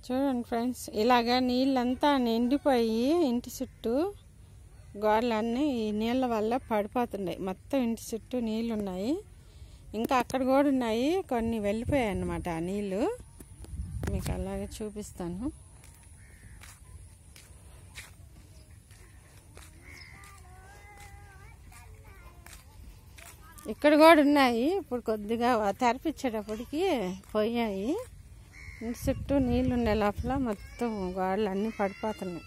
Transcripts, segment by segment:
చూడండి ఫ్రెండ్స్ ఇలాగ నీళ్ళంతా నిండిపోయి ఇంటి చుట్టూ గోడలన్నీ ఈ నీళ్ళ వల్ల పడిపోతున్నాయి మొత్తం ఇంటి చుట్టూ నీళ్ళు ఉన్నాయి ఇంకా అక్కడ కూడా ఉన్నాయి కొన్ని వెళ్ళిపోయాయి అన్నమాట ఆ నీళ్ళు మీకు అలాగే చూపిస్తాను ఇక్కడ కూడా ఉన్నాయి ఇప్పుడు కొద్దిగా తెరపించేటప్పటికి పోయాయి ఇంటి చుట్టూ నీళ్ళు ఉండే లోపల మొత్తం గోడలు అన్నీ పడిపోతున్నాయి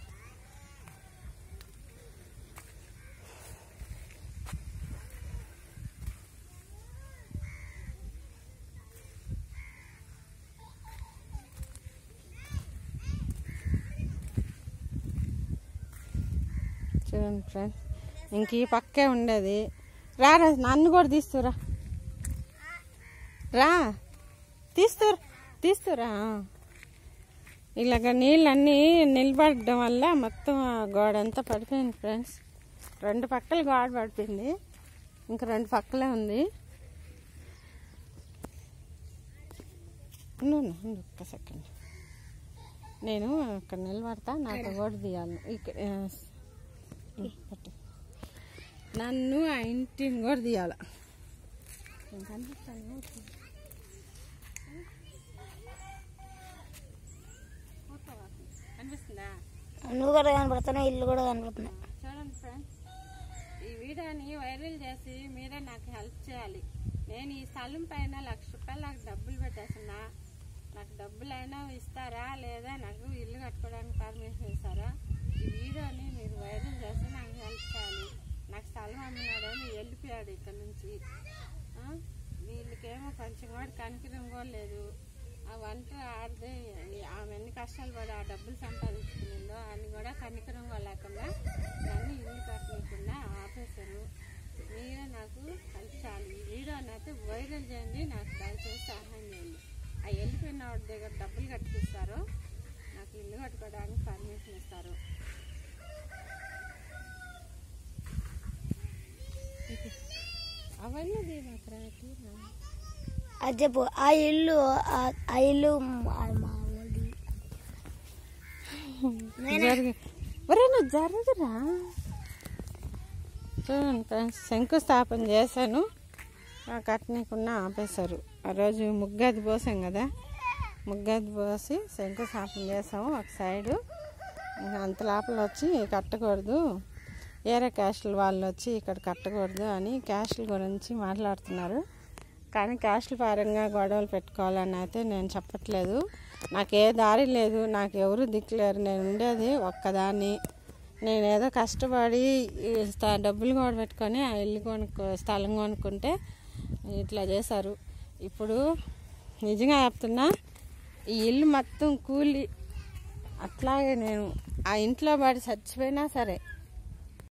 చూడండి ఫ్రెండ్స్ ఇంక ఈ పక్కే ఉండేది రా రా నన్ను కూడా తీస్తురా రా తీస్తురా తీస్తురా ఇలాగ నీళ్ళన్నీ నిలబడడం వల్ల మొత్తం ఆ గోడ అంతా పడిపోయింది ఫ్రెండ్స్ రెండు పక్కల గోడ పడిపోయింది ఇంకా రెండు పక్కలే ఉంది ఉండు, ఉండు, ఉండు, ఒక్క సెకండ్ నేను అక్కడ నిలబడతా నాకు గోడ తీయాలి ఇక్కడ ఆ, పట్టు. నన్ను ఆ ఇంటిని కూడా తీయాల నేను కనిపిస్తాను కనిపిస్తుందా నువ్వు కూడా కనపడుతున్నావు ఇల్లు కూడా కనపడుతున్నాయి చూడండి ఫ్రెండ్స్ ఈ వీడియోని వైరల్ చేసి మీరే నాకు హెల్ప్ చేయాలి నేను ఈ స్థలం పైన లక్ష రూపాయలు నాకు డబ్బులు పెట్టేస్తున్నా నాకు డబ్బులు అయినా ఇస్తారా లేదా నాకు ఇల్లు కట్టుకోవడానికి పర్మిషన్ ఇస్తారా ఈ వీడియోని మీరు వైరల్ చేసి నాకు హెల్ప్ చేయాలి నాకు స్థలం అమ్మినాడని వెళ్ళిపోయాడు ఇక్కడ నుంచి ఆ? వీళ్ళకేమో కొంచెం కూడా కనికరం కూడా లేదు ఆ వంట ఆడితే ఆమె ఎన్ని కష్టాలు పడి ఆ డబ్బులు సంపాదించుకునిందో అని కూడా కనికరం కూడా లేకుండా నన్ను ఇల్లు కట్టకుండా ఆపేశారు మీరే నాకు హెల్ప్ చేయాలి ఈ వీడియోని అయితే వైరల్ చేయండి నాకు దయచేసి సహాయం చేయండి ఆ వెళ్ళిపోయిన వాడి దగ్గర డబ్బులు కట్టిస్తారు నాకు ఇల్లు కట్టుకోవడానికి పర్మిషన్ ఇస్తారు అవన్నీ దీని అది చెప్పు ఆ ఇల్లు ఆ- ఆ ఇల్లు మా మా వాళ్ళది. జరిగి ఒరే నువ్వు జరగరా చూడండి ఫ్రెండ్స్ శంకుస్థాపన చేశాను ఆ కట్టనీకున్నా ఆపేశారు ఆ రోజు ముగ్గది పోసాం కదా ముగ్గది పోసి శంకుస్థాపన చేసాము ఒక సైడు ఇంకా అంత లోపల వచ్చి కట్టకూడదు వేరే క్యాస్టుల వాళ్ళు వచ్చి ఇక్కడ కట్టకూడదు అని క్యాస్టుల గురించి మాట్లాడుతున్నారు కానీ క్యాస్టుల పరంగా గొడవలు పెట్టుకోవాలని అయితే నేను చెప్పట్లేదు నాకు ఏ దారి లేదు నాకు ఎవరు దిక్కులేరు నేను ఉండేది ఒక్కదాన్ని నేను ఏదో కష్టపడి ఈ స్థ- డబ్బులు కూడా పెట్టుకొని ఆ ఇల్లు కొనుక్కో స్థలం కొనుక్కుంటే ఇట్లా చేశారు ఇప్పుడు నిజంగా చెప్తున్నా ఈ ఇల్లు మొత్తం కూలి అట్లాగే నేను ఆ ఇంట్లో పడి చచ్చిపోయినా సరే